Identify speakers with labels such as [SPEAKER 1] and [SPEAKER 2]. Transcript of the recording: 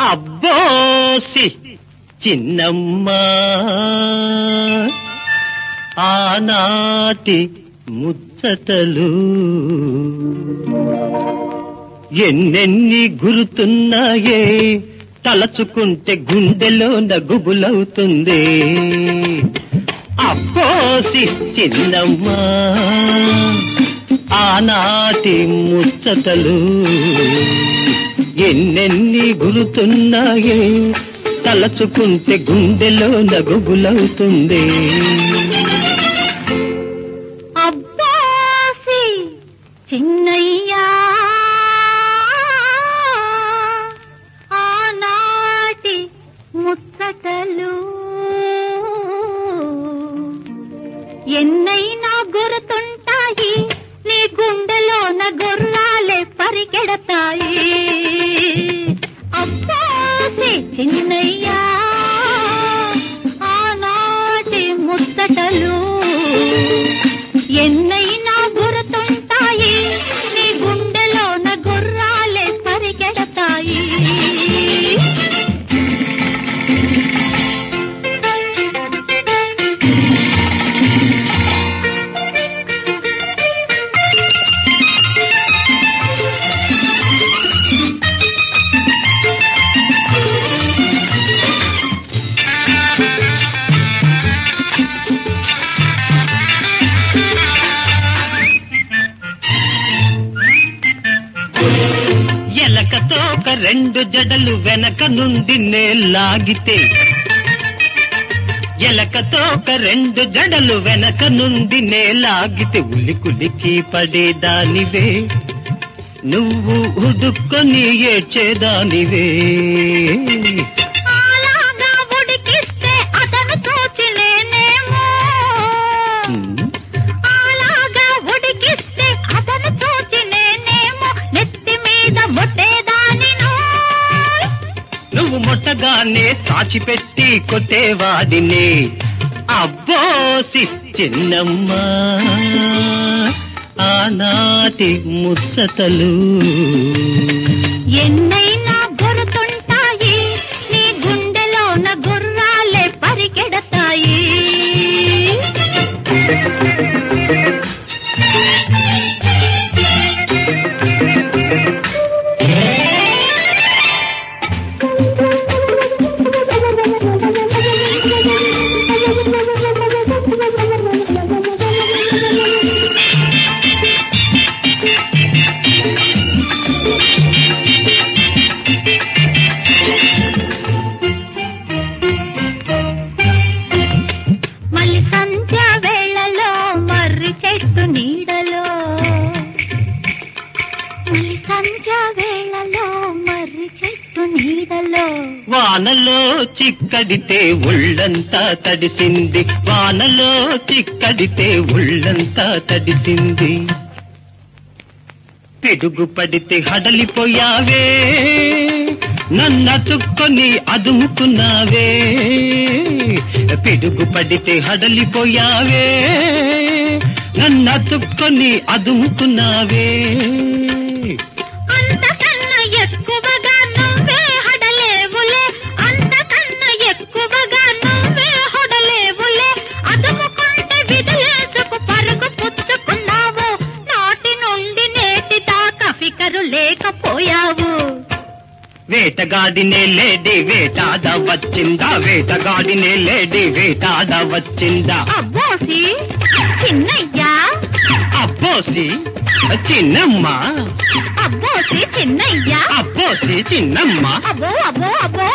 [SPEAKER 1] అబ్బోసి చిన్నమ్మ ఆనాటి ముచ్చటలు ఎన్నెన్ని గురుతున్నాయే తలచుకుంటే గుండెలో నగుబులవుతుంది అబ్బోసి చిన్నమ్మ ఆనాటి ముచ్చటలు ఎన్నెన్ని గురుతున్నాయే తలచుకుంటే గుండెలో నగుబులవుతుంది
[SPEAKER 2] అబ్బాసి చిన్నయ్యా ఆనాటి ముచ్చటలు ఎన్నైనా గుర్తుంటాయి నీ గుండెలోన గుర్రాలే పరిగెడతాయి అబ్బాసి చిన్నయ్యా ఆనాటి ముచ్చటలు ఎన్నైనా గుర్తుంటాయి నీ గుండెలోన గుర్రాలే పరిగెడతాయి
[SPEAKER 1] ఎలకతో ఒక రెండు జడలు వెనక నుండి నేలాగితే ఎలకతో ఒక రెండు జడలు వెనక నుండి నేలాగితే ఉలి కులికి పడేదానివే నువ్వు ఉడుక్కొని ఏడ్చేదానివే
[SPEAKER 2] అలాగా ఉడికిస్తే అతను చూచి నేనేమో
[SPEAKER 1] హ్మ్.
[SPEAKER 2] అలాగా ఉడికిస్తే అతను చూచి నేనేమో నెత్తి మీద ముట్టేదానిను
[SPEAKER 1] నువ్వు మొట్టగానే తాచిపెట్టి కొట్టేవాడిని అబ్బోసి చిన్నమ్మ ఆనాటి ముచ్చటలు
[SPEAKER 2] ఎన్నైనా గుర్తుంటాయి నీ గుండెలోన గుర్రాలే పరిగెడతాయి మళ్ళీ సంధ్య వేళలో మర్రి చెట్టు నీడలో మళ్ళీ సంధ్య వేళలో మర్రి చెట్టు నీడలో
[SPEAKER 1] వానలో చిక్కడితే ఒళ్ళంతా తడిసింది వానలో చిక్కడితే ఒళ్ళంతా తడిసింది పిడుగు పడితే హడలిపోయావే నన్నతుక్కొని అదుముకున్నావే పిడుగు పడితే హడలిపోయావే నన్నతుక్కొని అదుముకున్నావే
[SPEAKER 2] అంతకన్నా ఎక్కువగా నువ్వే హడలేవులే అంతకన్నా ఎక్కువగా నువ్వే హడలేవులే అదుముకుంటే విధులేసుకు పరుగు పుచ్చుకున్నావు నాటి నుండి నేటి దాకా ఫికరు లేకపోయావు
[SPEAKER 1] వేటగాడినే లేడి వేటాడ వచ్చిందా వేటగాడినే లేడి వేటాడ వచ్చిందా
[SPEAKER 2] అబ్బోసి చిన్నయ్యా
[SPEAKER 1] అబ్బోసి చిన్నమ్మ
[SPEAKER 2] అబ్బోసి చిన్నయ్యా
[SPEAKER 1] అబ్బోసి చిన్నమ్మ
[SPEAKER 2] అబ్బో అబ్బో అబ్బో